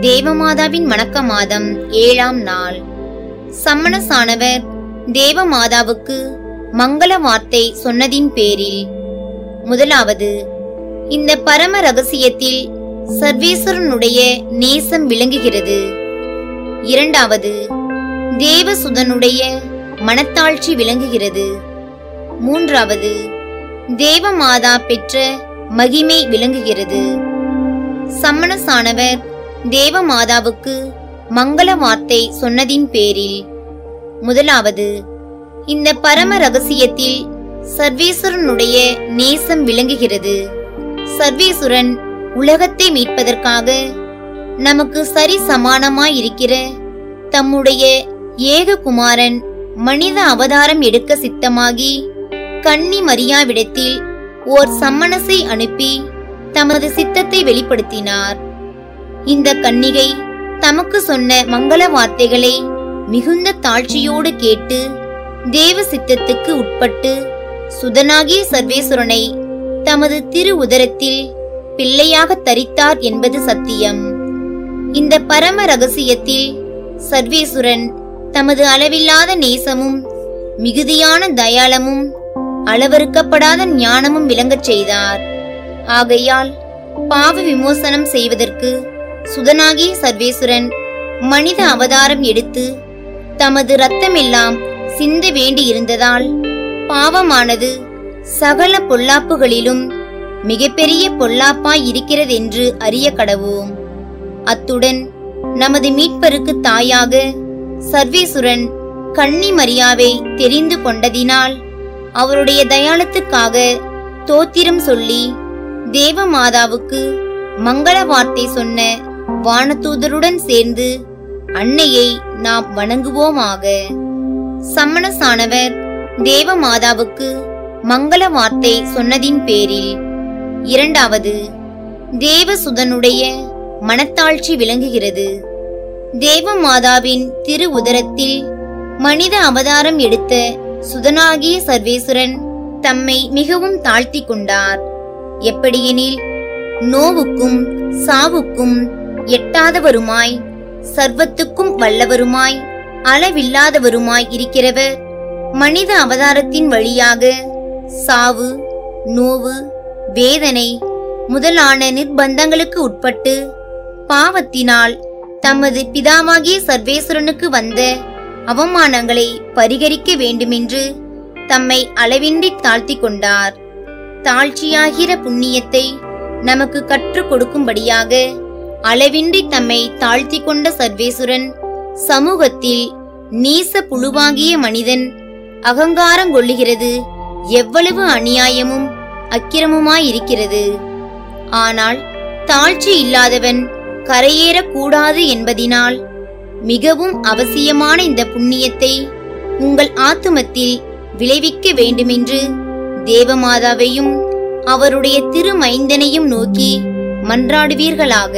தேவமாதாவின் வணக்க மாதம் ஏழாம் நாள் சம்மணசானவர் தேவமாதாவுக்கு மங்கள வார்த்தை சொன்னதின் பேரில் முதலாவது இந்த பரம ரகசியத்தில் சர்வேஸ்வரனுடைய நேசம் விளங்குகிறது இரண்டாவது தேவசுதனுடைய மனத்தாழ்ச்சி விளங்குகிறது மூன்றாவது தேவமாதா பெற்ற மகிமை விளங்குகிறது சம்மணசானவர் தேவமாதாவுக்கு மங்கள வார்த்தை சொன்னதின் பேரில் முதலாவது இந்த பரம ரகசியத்தில் சர்வேஸ்வரனுடைய நேசம் விளங்குகிறது சர்வேசுரன் உலகத்தை மீட்பதற்காக நமக்கு சரி சமானமாயிருக்கிற தம்முடைய ஏக குமாரன் மனித அவதாரம் எடுக்க சித்தமாகி கன்னி மரியாவிடத்தில் ஓர் சம்மனசை அனுப்பி தமது சித்தத்தை வெளிப்படுத்தினார் இந்த கன்னிகை தமக்கு சொன்ன மங்கள வார்த்தைகளை மிகுந்த தாழ்ச்சியோடு கேட்டு தேவ சித்தத்துக்கு உட்பட்டு சுதனாகிய சர்வேஸ்வரனை தமது திரு உதரத்தில் பிள்ளையாக தரித்தார் என்பது சத்தியம் இந்த பரம ரகசியத்தில் சர்வேசுரன் தமது அளவில்லாத நேசமும் மிகுதியான தயாளமும் அளவறுக்கப்படாத ஞானமும் விளங்கச் செய்தார் ஆகையால் பாவ விமோசனம் செய்வதற்கு சுதனாகிய சர்வேசுரன் மனித அவதாரம் எடுத்து தமது இரத்தமெல்லாம் சிந்த வேண்டியிருந்ததால் பாவமானது சகல பொல்லாப்புகளிலும் மிகப்பெரிய பொல்லாப்பாய் இருக்கிறதென்று அறிய கடவோம் அத்துடன் நமது மீட்பருக்கு தாயாக சர்வேசுரன் கன்னி மரியாவை தெரிந்து கொண்டதினால் அவருடைய தயாளத்துக்காக தோத்திரம் சொல்லி தேவமாதாவுக்கு மங்கள வார்த்தை சொன்ன வானதூதருடன் சேர்ந்து அன்னையை நாம் வணங்குவோமாக சம்மணசானவர் தேவமாதாவுக்கு மங்கள வார்த்தை சொன்னதின் பேரில் இரண்டாவது தேவசுதனுடைய மனத்தாழ்ச்சி விளங்குகிறது தேவமாதாவின் திரு உதரத்தில் மனித அவதாரம் எடுத்த சுதனாகிய சர்வேசுரன் தம்மை மிகவும் தாழ்த்தி கொண்டார் எப்படியெனில் நோவுக்கும் சாவுக்கும் எட்டாதவருமாய் சர்வத்துக்கும் வல்லவருமாய் அளவில்லாதவருமாய் இருக்கிறவர் மனித அவதாரத்தின் வழியாக சாவு நோவு வேதனை முதலான நிர்பந்தங்களுக்கு உட்பட்டு பாவத்தினால் தமது பிதாவாகிய சர்வேஸ்வரனுக்கு வந்த அவமானங்களை பரிகரிக்க வேண்டுமென்று தம்மை அளவின்றி தாழ்த்திக் கொண்டார் தாழ்ச்சியாகிற புண்ணியத்தை நமக்கு கற்றுக் கொடுக்கும்படியாக அளவின்றி தம்மை தாழ்த்திக் கொண்ட சர்வேசுரன் சமூகத்தில் நீச புழுவாகிய மனிதன் அகங்காரம் கொள்ளுகிறது எவ்வளவு அநியாயமும் அக்கிரமுமாயிருக்கிறது ஆனால் தாழ்ச்சி இல்லாதவன் கரையேறக் கூடாது என்பதினால் மிகவும் அவசியமான இந்த புண்ணியத்தை உங்கள் ஆத்துமத்தில் விளைவிக்க வேண்டுமென்று தேவமாதாவையும் அவருடைய திருமைந்தனையும் நோக்கி மன்றாடுவீர்களாக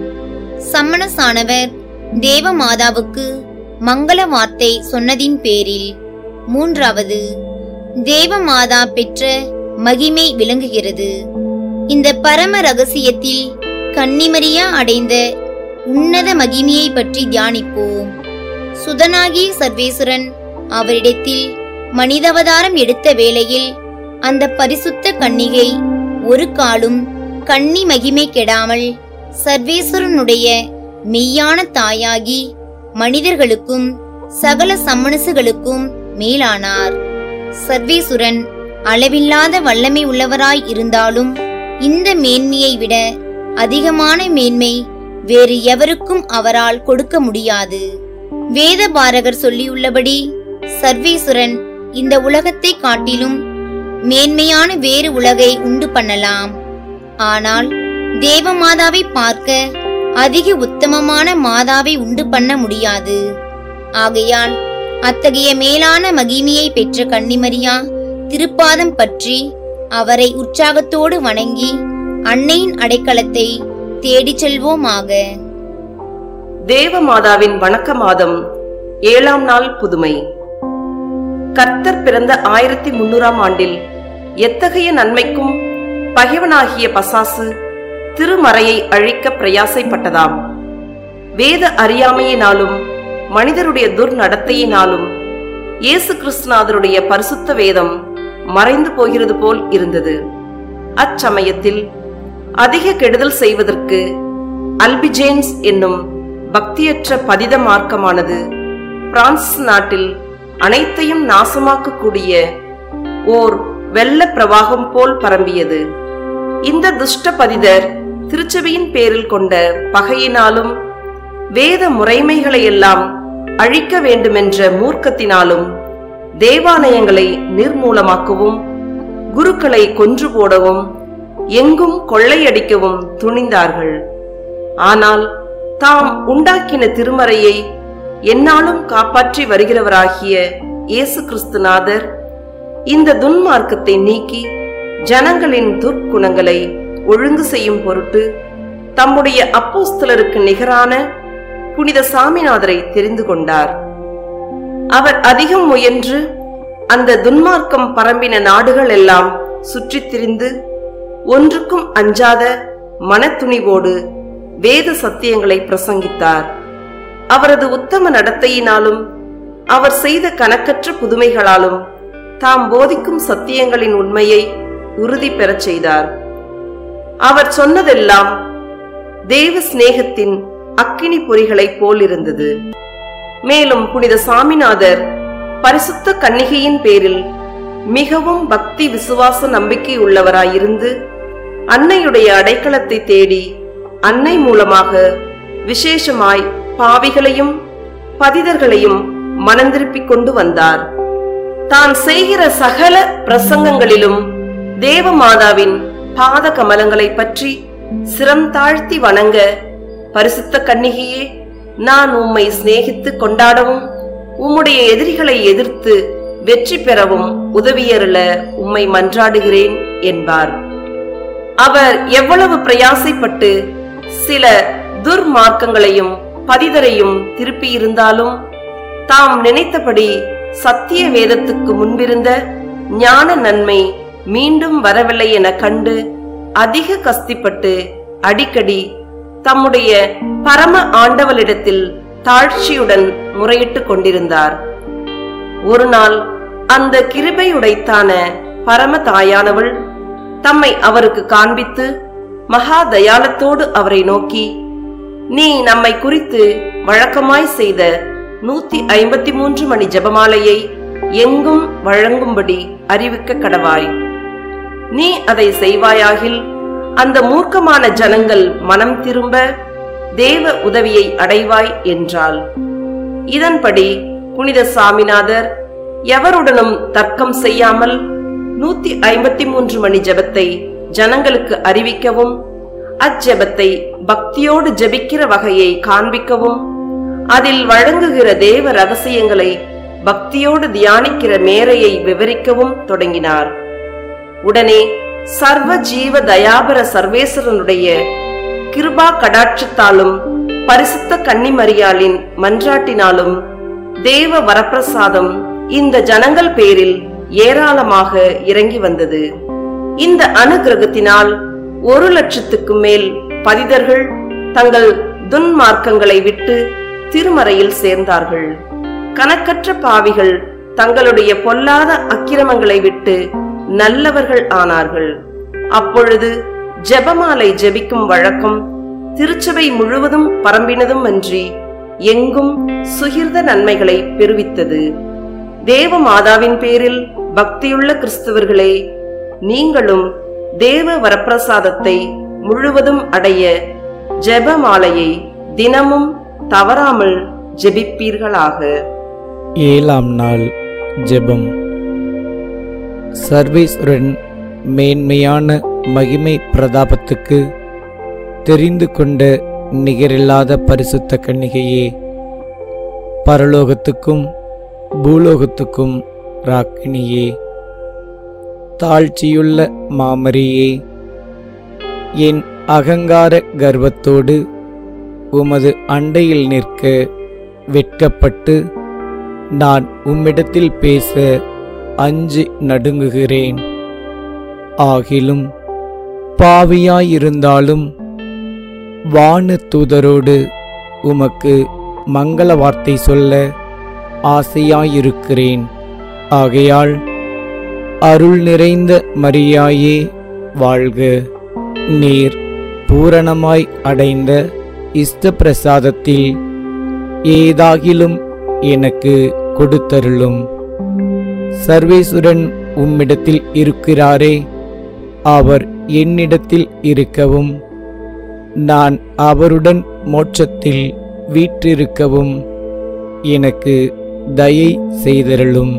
சம்மணசானவர் தேவமாதாவுக்கு மங்கள வார்த்தை சொன்னதின் பேரில் மூன்றாவது தேவமாதா பெற்ற மகிமை விளங்குகிறது இந்த பரம ரகசியத்தில் கன்னிமரியா அடைந்த உன்னத மகிமையை பற்றி தியானிப்போம் சுதனாகி சர்வேசுரன் அவரிடத்தில் மனிதாவதாரம் எடுத்த வேளையில் அந்த பரிசுத்த கன்னிகை ஒரு காலும் கன்னி மகிமை கெடாமல் சர்வேஸ்வரனுடைய மெய்யான தாயாகி மனிதர்களுக்கும் சகல சம்மனசுகளுக்கும் மேலானார் சர்வேசுரன் அளவில்லாத வல்லமை உள்ளவராய் இருந்தாலும் இந்த மேன்மையை விட அதிகமான மேன்மை வேறு எவருக்கும் அவரால் கொடுக்க முடியாது வேத பாரகர் சொல்லியுள்ளபடி சர்வேசுரன் இந்த உலகத்தை காட்டிலும் மேன்மையான வேறு உலகை உண்டு பண்ணலாம் ஆனால் தேவமாதாவை பார்க்க அதிக உத்தமமான மாதாவை உண்டு பண்ண முடியாது ஆகையால் அத்தகைய மேலான மகிமையை பெற்ற கன்னிமரியா திருப்பாதம் பற்றி அவரை உற்சாகத்தோடு வணங்கி அன்னையின் அடைக்கலத்தை தேடிச் செல்வோமாக தேவமாதாவின் வணக்க மாதம் ஏழாம் நாள் புதுமை கர்த்தர் பிறந்த ஆயிரத்தி முன்னூறாம் ஆண்டில் எத்தகைய நன்மைக்கும் பகைவனாகிய பசாசு திருமறையை அழிக்க பிரயாசைப்பட்டதாம் வேத அறியாமையினாலும் மனிதருடைய துர்நடத்தையினாலும் இயேசு கிறிஸ்துநாதருடைய பரிசுத்த வேதம் மறைந்து போகிறது போல் இருந்தது அச்சமயத்தில் அதிக கெடுதல் செய்வதற்கு அல்பிஜேன்ஸ் என்னும் பக்தியற்ற பதித மார்க்கமானது பிரான்ஸ் நாட்டில் அனைத்தையும் நாசமாக்கக்கூடிய ஓர் வெள்ள பிரவாகம் போல் பரம்பியது இந்த துஷ்ட பதிதர் திருச்சபையின் பேரில் கொண்ட பகையினாலும் வேத முறைமைகளை எல்லாம் அழிக்க வேண்டுமென்ற மூர்க்கத்தினாலும் தேவாலயங்களை நிர்மூலமாக்கவும் குருக்களை கொன்று போடவும் எங்கும் கொள்ளையடிக்கவும் துணிந்தார்கள் ஆனால் தாம் உண்டாக்கின திருமறையை எந்நாளும் காப்பாற்றி வருகிறவராகிய இயேசு கிறிஸ்துநாதர் இந்த துன்மார்க்கத்தை நீக்கி ஜனங்களின் துர்க்குணங்களை ஒழுங்கு செய்யும் பொருட்டு தம்முடைய அப்போஸ்தலருக்கு நிகரான புனித சாமிநாதரை தெரிந்து கொண்டார் அவர் அதிகம் முயன்று அந்த துன்மார்க்கம் பரம்பின நாடுகள் எல்லாம் சுற்றித் திரிந்து ஒன்றுக்கும் அஞ்சாத மனத்துணிவோடு வேத சத்தியங்களை பிரசங்கித்தார் அவரது உத்தம நடத்தையினாலும் அவர் செய்த கணக்கற்ற புதுமைகளாலும் தாம் போதிக்கும் சத்தியங்களின் உண்மையை உறுதி பெறச் செய்தார் அவர் சொன்னதெல்லாம் தேவ சிநேகத்தின் அக்கினி பொறிகளைப் போல் இருந்தது மேலும் புனித சாமிநாதர் பரிசுத்த கன்னிகையின் பேரில் மிகவும் பக்தி விசுவாச நம்பிக்கை உள்ளவராயிருந்து அன்னையுடைய அடைக்கலத்தை தேடி அன்னை மூலமாக விசேஷமாய் பாவிகளையும் பதிதர்களையும் மனந்திருப்பிக் கொண்டு வந்தார் தான் செய்கிற சகல பிரசங்கங்களிலும் தேவமாதாவின் பாத கமலங்களை பற்றி சிரம் தாழ்த்தி வணங்க பரிசுத்த கன்னிகையே நான் உம்மை சிநேகித்து கொண்டாடவும் உம்முடைய எதிரிகளை எதிர்த்து வெற்றி பெறவும் உதவியருள உம்மை மன்றாடுகிறேன் என்பார் அவர் எவ்வளவு பிரயாசைப்பட்டு சில துர்மார்க்கங்களையும் பதிதரையும் திருப்பியிருந்தாலும் தாம் நினைத்தபடி சத்திய வேதத்துக்கு முன்பிருந்த ஞான நன்மை மீண்டும் வரவில்லை என கண்டு அதிக கஸ்திப்பட்டு அடிக்கடி தம்முடைய பரம ஆண்டவளிடத்தில் தாழ்ச்சியுடன் முறையிட்டுக் கொண்டிருந்தார் ஒரு நாள் அந்த கிருபையுடைத்தான பரம தாயானவள் தம்மை அவருக்கு காண்பித்து மகா தயாளத்தோடு அவரை நோக்கி நீ நம்மை குறித்து வழக்கமாய் செய்த நூத்தி ஐம்பத்தி மூன்று மணி ஜெபமாலையை எங்கும் வழங்கும்படி அறிவிக்க கடவாய் நீ அதை செய்வாயாகில் அந்த மூர்க்கமான ஜனங்கள் மனம் திரும்ப தேவ உதவியை அடைவாய் என்றாள் இதன்படி புனித சாமிநாதர் எவருடனும் தர்க்கம் செய்யாமல் நூத்தி ஐம்பத்தி மூன்று மணி ஜெபத்தை ஜனங்களுக்கு அறிவிக்கவும் அஜெபத்தை பக்தியோடு ஜெபிக்கிற வகையை காண்பிக்கவும் அதில் வழங்குகிற தேவ ரகசியங்களை பக்தியோடு தியானிக்கிற மேரையை விவரிக்கவும் தொடங்கினார் உடனே சர்வ ஜீவ தயாபர சர்வேஸ்வரனுடைய கிருபா கடாட்சத்தாலும் பரிசுத்த கன்னிமரியாளின் மன்றாட்டினாலும் தேவ வரப்பிரசாதம் இந்த ஜனங்கள் பேரில் ஏராளமாக இறங்கி வந்தது இந்த அனுகிரகத்தினால் ஒரு லட்சத்துக்கு மேல் பதிதர்கள் தங்கள் துன்மார்க்கங்களை விட்டு திருமறையில் சேர்ந்தார்கள் கணக்கற்ற பாவிகள் தங்களுடைய பொல்லாத அக்கிரமங்களை விட்டு நல்லவர்கள் ஆனார்கள் அப்பொழுது ஜெபமாலை ஜெபிக்கும் வழக்கம் திருச்சபை முழுவதும் பரம்பினதும் அன்றி எங்கும் சுகிர்த நன்மைகளை பெறுவித்தது தேவ மாதாவின் பேரில் பக்தியுள்ள கிறிஸ்தவர்களே நீங்களும் தேவ வரப்பிரசாதத்தை முழுவதும் அடைய ஜெபமாலையை தினமும் தவறாமல் ஜெபிப்பீர்களாக ஏழாம் நாள் ஜெபம் சர்வேஸ்வரன் மேன்மையான மகிமை பிரதாபத்துக்கு தெரிந்து கொண்ட நிகரில்லாத பரிசுத்த கன்னிகையே பரலோகத்துக்கும் பூலோகத்துக்கும் ராக்கினியே தாழ்ச்சியுள்ள மாமரியே என் அகங்கார கர்வத்தோடு உமது அண்டையில் நிற்க வெட்கப்பட்டு நான் உம்மிடத்தில் பேச அஞ்சு நடுங்குகிறேன் ஆகிலும் பாவியாயிருந்தாலும் வான தூதரோடு உமக்கு மங்கள வார்த்தை சொல்ல ஆசையாயிருக்கிறேன் ஆகையால் அருள் நிறைந்த மரியாயே வாழ்க நீர் பூரணமாய் அடைந்த இஷ்ட பிரசாதத்தில் ஏதாகிலும் எனக்கு கொடுத்தருளும் சர்வேசுரன் உம்மிடத்தில் இருக்கிறாரே அவர் என்னிடத்தில் இருக்கவும் நான் அவருடன் மோட்சத்தில் வீற்றிருக்கவும் எனக்கு தயை செய்தருளும்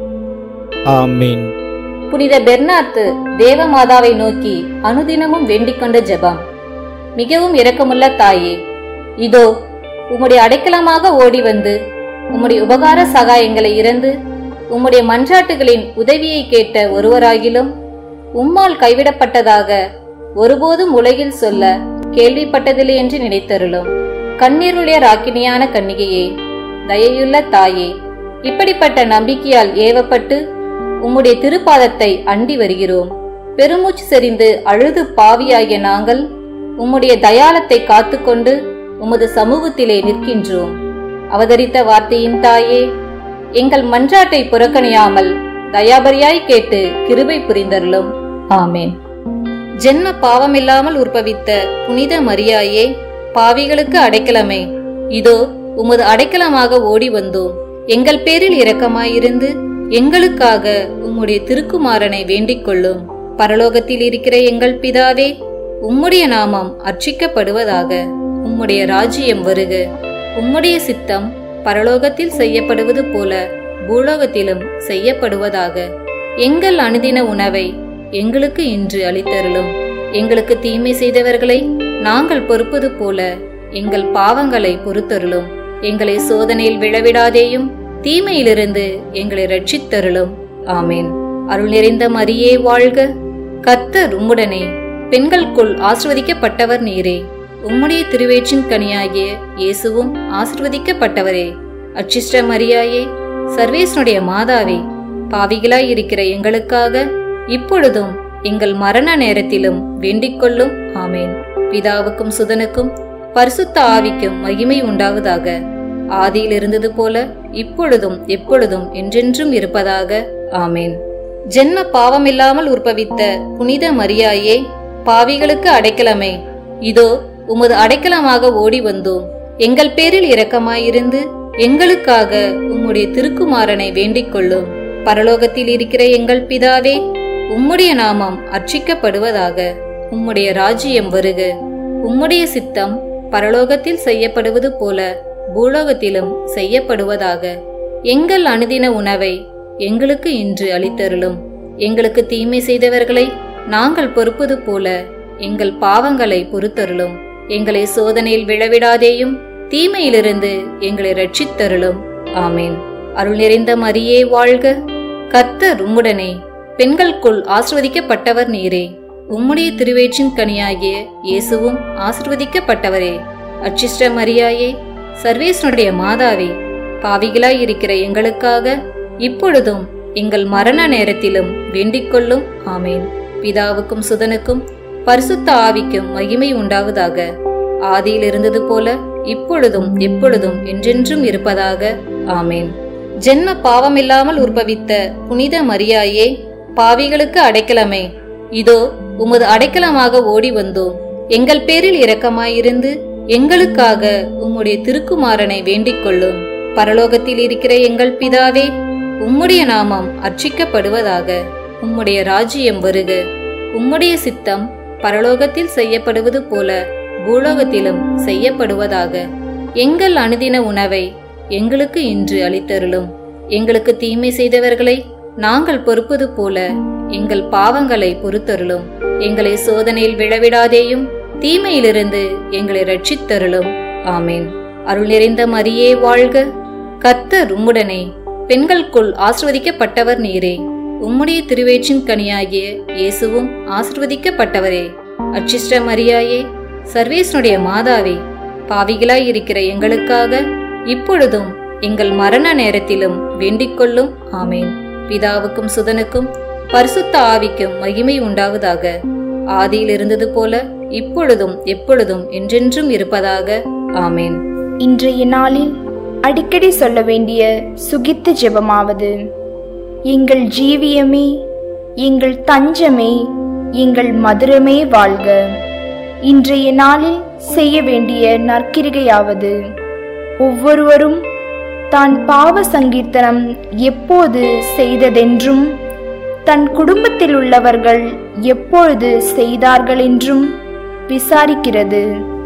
ஆமேன் புனித பெர்னாத்து தேவமாதாவை நோக்கி அனுதினமும் வேண்டிக் கொண்ட ஜெபம் மிகவும் இரக்கமுள்ள தாயே இதோ உம்முடைய அடைக்கலமாக ஓடி வந்து உம்முடைய உபகார சகாயங்களை இறந்து உம்முடைய மன்றாட்டுகளின் உதவியை கேட்ட ஒருவராகிலும் உம்மால் கைவிடப்பட்டதாக ஒருபோதும் உலகில் சொல்ல கேள்விப்பட்டதில்லை என்று நினைத்தருளும் கண்ணீருடைய ராக்கினியான கன்னிகையே தயையுள்ள தாயே இப்படிப்பட்ட நம்பிக்கையால் ஏவப்பட்டு உம்முடைய திருப்பாதத்தை அண்டி வருகிறோம் பெருமூச்சு செறிந்து அழுது பாவியாகிய நாங்கள் உம்முடைய தயாளத்தை காத்துக்கொண்டு உமது சமூகத்திலே நிற்கின்றோம் அவதரித்த வார்த்தையின் தாயே எங்கள் மன்றாட்டை புறக்கணியாமல் தயாபரியாய் கேட்டு கிருபை புரிந்தருளும் ஆமேன் ஜென்ம பாவமில்லாமல் உற்பவித்த புனித மரியாயே பாவிகளுக்கு அடைக்கலமே இதோ உமது அடைக்கலமாக ஓடி வந்தோம் எங்கள் பேரில் இரக்கமாயிருந்து எங்களுக்காக உம்முடைய திருக்குமாரனை வேண்டிக் கொள்ளும் பரலோகத்தில் இருக்கிற எங்கள் பிதாவே உம்முடைய நாமம் அர்ச்சிக்கப்படுவதாக உம்முடைய ராஜ்யம் வருக உம்முடைய சித்தம் பரலோகத்தில் செய்யப்படுவது போல பூலோகத்திலும் செய்யப்படுவதாக எங்கள் அனுதின உணவை எங்களுக்கு இன்று அளித்தருளும் எங்களுக்கு தீமை செய்தவர்களை நாங்கள் பொறுப்பது போல எங்கள் பாவங்களை பொறுத்தருளும் எங்களை சோதனையில் விழவிடாதேயும் தீமையிலிருந்து எங்களை ரட்சித்தருளும் ஆமேன் அருள் நிறைந்த மரியே வாழ்க கர்த்தர் உம்முடனே பெண்களுக்குள் ஆசிர்வதிக்கப்பட்டவர் நீரே உம்முடைய திருவேற்றின் கனியாகிய இயேசுவும் ஆசிர்வதிக்கப்பட்டவரே அச்சிஷ்ட மரியாயே சர்வேசனுடைய மாதாவே பாவிகளாய் இருக்கிற எங்களுக்காக இப்பொழுதும் எங்கள் மரண நேரத்திலும் வேண்டிக் கொள்ளும் ஆமேன் பிதாவுக்கும் சுதனுக்கும் பரிசுத்த ஆவிக்கும் மகிமை உண்டாவதாக ஆதியில் இருந்தது போல இப்பொழுதும் எப்பொழுதும் என்றென்றும் இருப்பதாக ஆமேன் ஜென்ம பாவமில்லாமல் உற்பவித்த புனித மரியாயே பாவிகளுக்கு அடைக்கலமே இதோ உமது அடைக்கலமாக ஓடி வந்தோம் எங்கள் பேரில் இரக்கமாயிருந்து எங்களுக்காக உம்முடைய திருக்குமாரனை வேண்டிக் கொள்ளும் பரலோகத்தில் இருக்கிற எங்கள் பிதாவே உம்முடைய நாமம் அர்ச்சிக்கப்படுவதாக உம்முடைய ராஜ்யம் வருக உம்முடைய சித்தம் பரலோகத்தில் செய்யப்படுவது போல பூலோகத்திலும் செய்யப்படுவதாக எங்கள் அனுதின உணவை எங்களுக்கு இன்று அளித்தருளும் எங்களுக்கு தீமை செய்தவர்களை நாங்கள் பொறுப்பது போல எங்கள் பாவங்களை பொறுத்தருளும் எங்களை சோதனையில் விழவிடாதேயும் தீமையிலிருந்து எங்களை ரட்சித்தருளும் ஆமேன் அருள் நிறைந்த மரியே வாழ்க கர்த்தர் உம்முடனே பெண்களுக்குள் ஆசிர்வதிக்கப்பட்டவர் நீரே உம்முடைய திருவேற்றின் கனியாகிய இயேசுவும் ஆசிர்வதிக்கப்பட்டவரே அச்சிஷ்ட மரியாயே சர்வேசனுடைய மாதாவே பாவிகளாய் இருக்கிற எங்களுக்காக இப்பொழுதும் எங்கள் மரண நேரத்திலும் வேண்டிக் கொள்ளும் ஆமேன் பிதாவுக்கும் சுதனுக்கும் பரிசுத்த ஆவிக்கும் மகிமை உண்டாவதாக ஆதியில் இருந்தது போல இப்பொழுதும் எப்பொழுதும் என்றென்றும் இருப்பதாக ஆமேன் ஜென்ம பாவமில்லாமல் உற்பவித்த புனித மரியாயே பாவிகளுக்கு அடைக்கலமே இதோ உமது அடைக்கலமாக ஓடி வந்தோம் எங்கள் பேரில் இரக்கமாயிருந்து எங்களுக்காக உம்முடைய திருக்குமாரனை வேண்டிக் கொள்ளும் பரலோகத்தில் இருக்கிற எங்கள் பிதாவே உம்முடைய நாமம் அர்ச்சிக்கப்படுவதாக உம்முடைய ராஜ்யம் வருக உம்முடைய சித்தம் பரலோகத்தில் செய்யப்படுவது போல பூலோகத்திலும் செய்யப்படுவதாக எங்கள் அனுதின உணவை எங்களுக்கு இன்று அளித்தருளும் எங்களுக்கு தீமை செய்தவர்களை நாங்கள் பொறுப்பது போல எங்கள் பாவங்களை பொறுத்தருளும் எங்களை சோதனையில் விழவிடாதேயும் தீமையிலிருந்து எங்களை ரட்சித்தருளும் ஆமேன் அருள் நிறைந்த மரியே வாழ்க கர்த்தர் உம்முடனே பெண்களுக்குள் ஆசிர்வதிக்கப்பட்டவர் நீரே உம்முடைய திருவேற்றின் கனியாகிய இயேசுவும் ஆசிர்வதிக்கப்பட்டவரே அச்சிஷ்ட மரியாயே சர்வேசனுடைய மாதாவே பாவிகளாய் இருக்கிற எங்களுக்காக இப்பொழுதும் எங்கள் மரண நேரத்திலும் வேண்டிக் கொள்ளும் ஆமேன் பிதாவுக்கும் சுதனுக்கும் பரிசுத்த ஆவிக்கும் மகிமை உண்டாவதாக ஆதியில் இருந்தது போல இப்பொழுதும் எப்பொழுதும் என்றென்றும் இருப்பதாக ஆமேன் இன்றைய நாளில் அடிக்கடி சொல்ல வேண்டிய சுகித்த ஜெபமாவது எங்கள் ஜீவியமே எங்கள் தஞ்சமே எங்கள் மதுரமே வாழ்க இன்றைய நாளில் செய்ய வேண்டிய நற்கிரிகையாவது ஒவ்வொருவரும் தான் பாவ சங்கீர்த்தனம் எப்போது செய்ததென்றும் தன் குடும்பத்தில் உள்ளவர்கள் எப்பொழுது செய்தார்கள் என்றும் விசாரிக்கிறது